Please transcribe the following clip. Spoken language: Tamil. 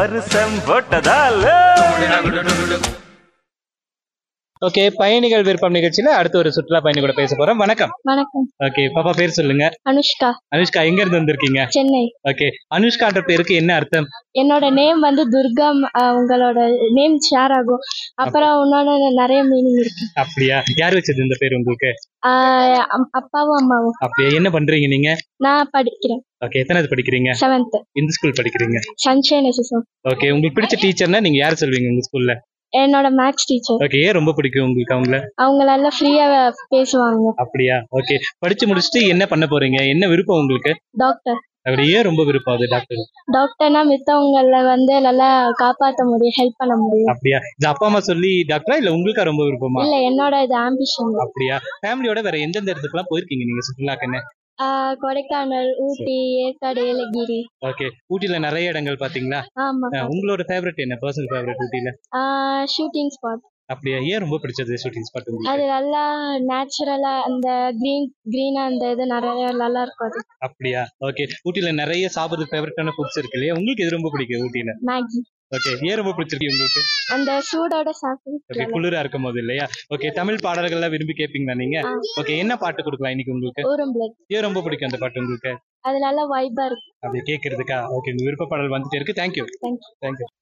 வருஷம் போட்டதால ஓகே பயணிகள் விருப்பம் நிகழ்ச்சியில அடுத்த ஒரு சுற்றுலா பயணி கூட பேச போறோம் வணக்கம் வணக்கம் ஓகே பாப்பா பேர் சொல்லுங்க அனுஷ்கா அனுஷ்கா எங்க இருந்து வந்திருக்கீங்க சென்னை ஓகே அனுஷ்கான்ற பேருக்கு என்ன அர்த்தம் என்னோட நேம் வந்து துர்கா ம- அஹ் உங்களோட நேம் ஷேர் ஆகும் அப்புறம் இன்னொன்று நிறைய மீனிங் இருக்கு அப்படியா யார் வச்சது இந்த பேர் உங்களுக்கு ஆஹ் அம்- அப்பாவும் அம்மாவும் அப்படியா என்ன பண்றீங்க நீங்க நான் படிக்கிறேன் ஓகே எத்தனாவது படிக்கிறீங்க செவன்த் எந்த ஸ்கூல் படிக்கிறீங்க சன்ஷைன் எஸ்எஸ்எம் ஓகே உங்களுக்கு பிடிச்ச டீச்சர்னா நீங்க யார் சொல்வீங்க உங்க ஸ்கூல்ல என்னோட மேக்ஸ் டீச்சர் ஓகே ஏன் ரொம்ப பிடிக்கும் உங்களுக்கு அவங்கள அவங்க நல்லா ஃப்ரீயா பேசுவாங்க அப்படியா ஓகே படிச்சு முடிச்சுட்டு என்ன பண்ண போறீங்க என்ன விருப்பம் உங்களுக்கு டாக்டர் அப்படி ஏன் ரொம்ப விருப்பம் அது டாக்டர் டாக்டர்னா மித்தவங்கள வந்து நல்லா காப்பாற்ற முடியும் ஹெல்ப் பண்ண முடியும் அப்படியா இது அப்பா அம்மா சொல்லி டாக்டரா இல்ல உங்களுக்கா ரொம்ப விருப்பமா இல்ல என்னோட இது ஆம்பிஷன் அப்படியா ஃபேமிலியோட வேற எந்தெந்த இடத்துக்குலாம் போயிருக்கீங்க நீங்க சுற்றுலாக்குன்னு கொடைக்கானல் ஊட்டி ஏற்காடு ஏலகிரி ஓகே ஊட்டில நிறைய இடங்கள் பாத்தீங்களா ஆமா அஹ் உங்களோட ஃபேவரட் என்ன பர்சனல் ஃபேவரட் ஊட்டில ஷூட்டிங் ஸ்பாட் அப்படியா ஏன் ரொம்ப பிடிச்சது ஷூட்டிங் ஸ்பாட் உங்களுக்கு அது நல்லா நேச்சுரலா அந்த கிரீன் கிரீனா அந்த இது நிறைய நல்லா இருக்கும் அது அப்படியா ஓகே ஊட்டில நிறைய சாப்பிடுறது ஃபேவரட்டான ஃபுட்ஸ் இருக்கு இல்லையா உங்களுக்கு எது ரொம்ப பிடிக்கும் ஊட்டில மேகி ஓகே ஏன் ரொம்ப பிடிச்சிருக்கு உங்களுக்கு அந்த சூடோட ஓகே சாப்பிட்டு குளிரா இருக்கும் போது இல்லையா ஓகே தமிழ் பாடல்கள்லாம் விரும்பி கேட்பீங்களா நீங்க ஆ. ஓகே என்ன பாட்டு கொடுக்கலாம் இன்னைக்கு உங்களுக்கு ஊரும் பிளட் ஏன் ரொம்ப பிடிக்கும் அந்த பாட்டு உங்களுக்கு அது நல்லா வைபா இருக்கு அப்படி கேட்கறதுக்கா ஓகே உங்க விருப்ப பாடல் வந்துட்டே இருக்கு தேங்க்யூ Thank you. தேங்க்யூ